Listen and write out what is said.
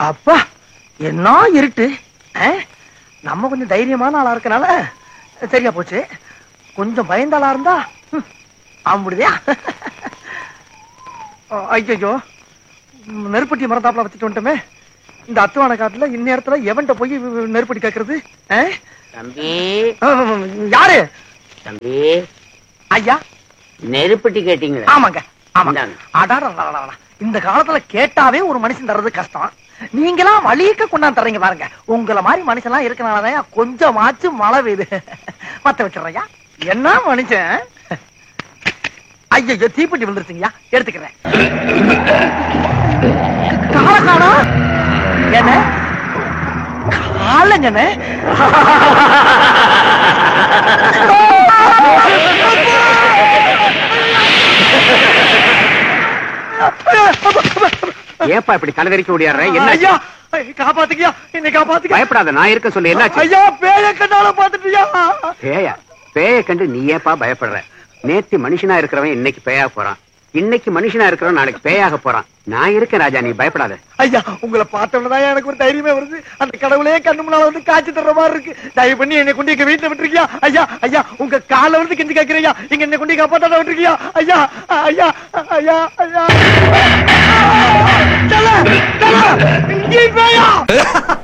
அப்பா என்ன இருட்டு ஆ? நம்ம கொஞ்சம் தைரியமான ஆளா இருக்கனால சரியா போச்சு கொஞ்சம் பயந்த ஆளா இருந்தா ஹம், ஆம்பிடுதியா ஐயோ நெருப்பட்டி மரத்தாப்புல வச்சுட்டு வந்துட்டோமே இந்த அத்துவான காட்டுல இந்நேரத்துல எவன்கிட்ட போய் நெருப்பட்டி கேக்குறது ஆ? தம்பி ஆ, யாரு தம்பி ஐயா நெருப்பட்டி கேட்டீங்களா ஆமாங்க ஆமாங்க இந்தாங்க. அடாடா இந்த காலத்துல கேட்டாவே ஒரு மனுஷன் தர்றது கஷ்டம் நீங்களாம் வழிக்க கொண்டாந்து தர்றீங்க பாருங்க உங்கள மாதிரி மனுஷன்லாம் இருக்கனாலதான் கொஞ்சமாச்சும் மழை பெய்யுது மத்த வச்சிடுறையா என்ன மனுஷன் ஐயோ தீப்பெட்டி விழுந்துருச்சுங்கய்யா எடுத்துக்கிறேன் கால காணோம் என்ன காலங்கண்ணே ஏப்பா இப்படி தலைதறிக்க ஓடியாடுற என்ன ஐயா காப்பாத்துக்கியா என்னை காப்பாத்துக்க பயப்படாத நான் இருக்க சொல்லு என்னாச்சு ஐயா பேய கண்ணால பாத்துட்டியா பேயா பேய கண்டு நீ ஏப்பா பயப்படுற நேத்து மனுஷனா இருக்கிறவன் இன்னைக்கு பேயா போறான் இன்னைக்கு மனுஷனா இருக்கிறவன் நாளைக்கு பேயாக போறான் நான் இருக்கேன் ராஜா நீ பயப்படாத ஐயா உங்களை பார்த்தவனதான் எனக்கு ஒரு தைரியமே வருது அந்த கடவுளே கண்ணு முன்னால வந்து காய்ச்சி தர்ற மாதிரி இருக்கு தயவு பண்ணி என்னை கொண்டு எங்க வீட்டுல விட்டுருக்கியா ஐயா ஐயா உங்க கால வந்து கெஞ்சி கேக்குறியா இங்க என்னை கொண்டு காப்பாத்தாட விட்டுருக்கியா ஐயா ஐயா ஐயா ஐயா தல, தல, இங்கே பேயா